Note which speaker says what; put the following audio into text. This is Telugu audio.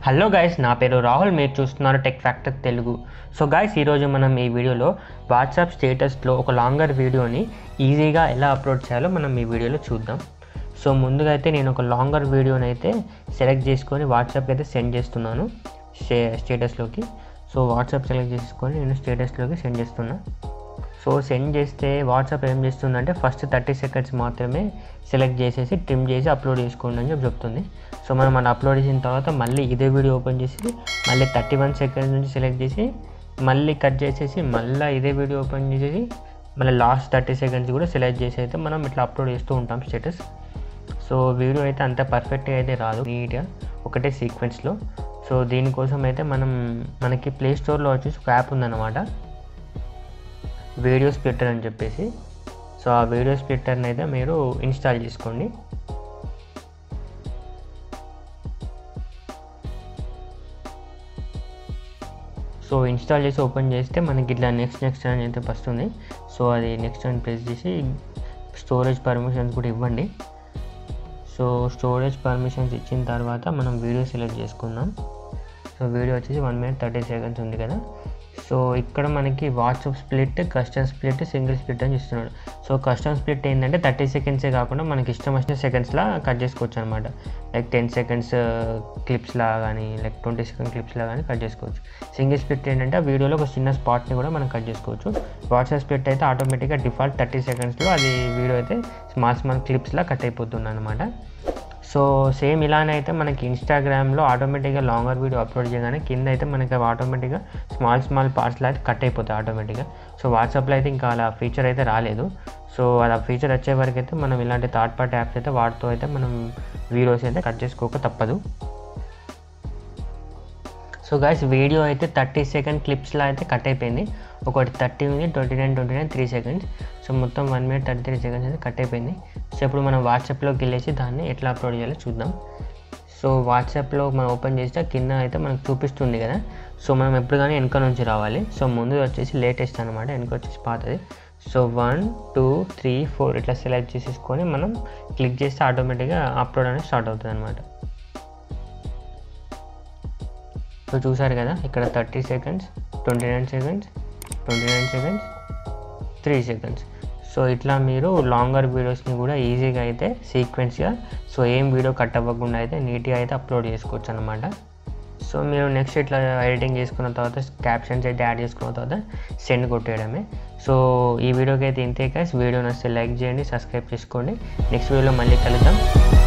Speaker 1: హలో గైస్ నా పేరు రాహుల్ మీరు చూస్తున్నారు Tech Factor Telugu so guys ఈరోజు మనం ఈ వీడియోలో వాట్సాప్ స్టేటస్లో ఒక లాంగర్ వీడియోని ఈజీగా ఎలా అప్లోడ్ చేయాలో మనం ఈ వీడియోలో చూద్దాం సో ముందుగా అయితే నేను ఒక లాంగర్ వీడియోని అయితే సెలెక్ట్ చేసుకొని వాట్సాప్కి అయితే సెండ్ చేస్తున్నాను స్టే స్టేటస్లోకి సో వాట్సాప్ సెలెక్ట్ చేసుకొని నేను స్టేటస్లోకి సెండ్ చేస్తున్నా సో సెండ్ చేస్తే వాట్సాప్ ఏం చేస్తుందంటే ఫస్ట్ థర్టీ సెకండ్స్ మాత్రమే సెలెక్ట్ చేసేసి ట్రిమ్ చేసి అప్లోడ్ చేసుకోండి అని చెప్పి చెప్తుంది సో మనం మనం అప్లోడ్ చేసిన తర్వాత మళ్ళీ ఇదే వీడియో ఓపెన్ చేసి మళ్ళీ థర్టీ వన్ సెకండ్స్ నుంచి సెలెక్ట్ చేసి మళ్ళీ కట్ చేసేసి మళ్ళీ ఇదే వీడియో ఓపెన్ చేసేసి మళ్ళీ లాస్ట్ థర్టీ సెకండ్స్ కూడా సెలెక్ట్ చేసి అయితే మనం ఇట్లా అప్లోడ్ చేస్తూ ఉంటాం స్టేటస్ సో వీడియో అయితే అంత పర్ఫెక్ట్గా అయితే రాదు నీట్గా ఒకటే సీక్వెన్స్లో సో దీనికోసం అయితే మనం మనకి ప్లే స్టోర్లో వచ్చేసి ఒక యాప్ ఉందన్నమాట వీడియో స్ప్లిట్టర్ అని చెప్పేసి సో ఆ వీడియో స్ప్లిట్టర్ని అయితే మీరు ఇన్స్టాల్ చేసుకోండి సో ఇన్స్టాల్ చేసి ఓపెన్ చేస్తే మనకి ఇట్లా నెక్స్ట్ నెక్స్ట్ అని అయితే వస్తుంది సో అది నెక్స్ట్ అని ప్రెస్ చేసి స్టోరేజ్ పర్మిషన్స్ కూడా ఇవ్వండి సో స్టోరేజ్ పర్మిషన్స్ ఇచ్చిన తర్వాత మనం వీడియో సెలెక్ట్ చేసుకుందాం సో వీడియో వచ్చేసి వన్ మినిట్ థర్టీ సెకండ్స్ ఉంది కదా సో ఇక్కడ మనకి WhatsApp split custom split single split అని ఇస్తున్నాడు సో కస్టమ్ స్ప్లిట్ ఏంటంటే థర్టీ సెకండ్సే కాకుండా మనకి ఇష్టం వచ్చిన సెకండ్స్లా కట్ చేసుకోవచ్చు అనమాట లైక్ టెన్ సెకండ్స్ క్లిప్స్లా కానీ లైక్ ట్వంటీ సెకండ్ క్లిప్స్లా కానీ కట్ చేసుకోవచ్చు సింగిల్ స్ప్లిట్ ఏంటంటే ఆ వీడియోలో ఒక చిన్న స్పాట్ని కూడా మనం కట్ చేసుకోవచ్చు వాట్సాప్ స్ప్లిట్ అయితే ఆటోమేటిక్గా డిఫాల్ట్ థర్టీ సెకండ్స్లో అది వీడియో అయితే స్మాల్ స్మాల్ క్లిప్స్లా కట్ అయిపోతుంది అనమాట సో సేమ్ ఇలానే అయితే మనకి ఇన్స్టాగ్రామ్లో ఆటోమేటిక్గా లాంగర్ వీడియో అప్లోడ్ చేయగానే కింద అయితే మనకి అవి ఆటోమేటిక్గా స్మాల్ స్మాల్ పార్ట్స్లో అయితే కట్ అయిపోతాయి ఆటోమేటిక్గా సో వాట్సాప్లో అయితే ఇంకా అలా ఫీచర్ అయితే రాలేదు సో అలా ఫీచర్ వచ్చే వరకు అయితే మనం ఇలాంటి థర్డ్ పార్టీ యాప్స్ అయితే వాటితో అయితే మనం వీడియోస్ అయితే కట్ చేసుకోక తప్పదు సో గైస్ వీడియో అయితే థర్టీ సెకండ్ క్లిప్స్లో అయితే కట్ అయిపోయింది ఒకటి థర్టీ ఉంది twenty nine twenty nine three seconds so మొత్తం one minute thirty three seconds అయితే కట్ అయిపోయింది సో ఇప్పుడు మనం వాట్సాప్లోకి వెళ్ళేసి దాన్ని ఎట్లా అప్లోడ్ చేయాలో చూద్దాం సో వాట్సాప్లో మనం ఓపెన్ చేస్తే కింద అయితే మనకు చూపిస్తుంది కదా సో మనం ఎప్పుడు కానీ వెనక నుంచి రావాలి సో ముందు వచ్చేసి లేటెస్ట్ అనమాట వెనక వచ్చేసి పాతది so one two three four ఇట్లా సెలెక్ట్ చేసేసుకొని మనం క్లిక్ చేస్తే ఆటోమేటిక్గా అప్లోడ్ అనేది స్టార్ట్ అవుతుంది అనమాట సో చూసారు కదా ఇక్కడ thirty seconds twenty nine seconds twenty nine seconds three seconds so ఇట్లా మీరు లాంగర్ వీడియోస్ని కూడా ఈజీగా అయితే సీక్వెన్స్గా సో ఏం వీడియో కట్ అవ్వకుండా అయితే నీట్గా అయితే అప్లోడ్ చేసుకోవచ్చు అనమాట సో మీరు నెక్స్ట్ ఇట్లా ఎడిటింగ్ చేసుకున్న తర్వాత క్యాప్షన్స్ అయితే యాడ్ చేసుకున్న తర్వాత సెండ్ కొట్టేయడమే సో ఈ వీడియోకి అయితే ఇంతే కాస్ వీడియో నచ్చితే లైక్ చేయండి సబ్స్క్రైబ్ చేసుకోండి నెక్స్ట్ వీడియోలో మళ్ళీ కలుద్దాం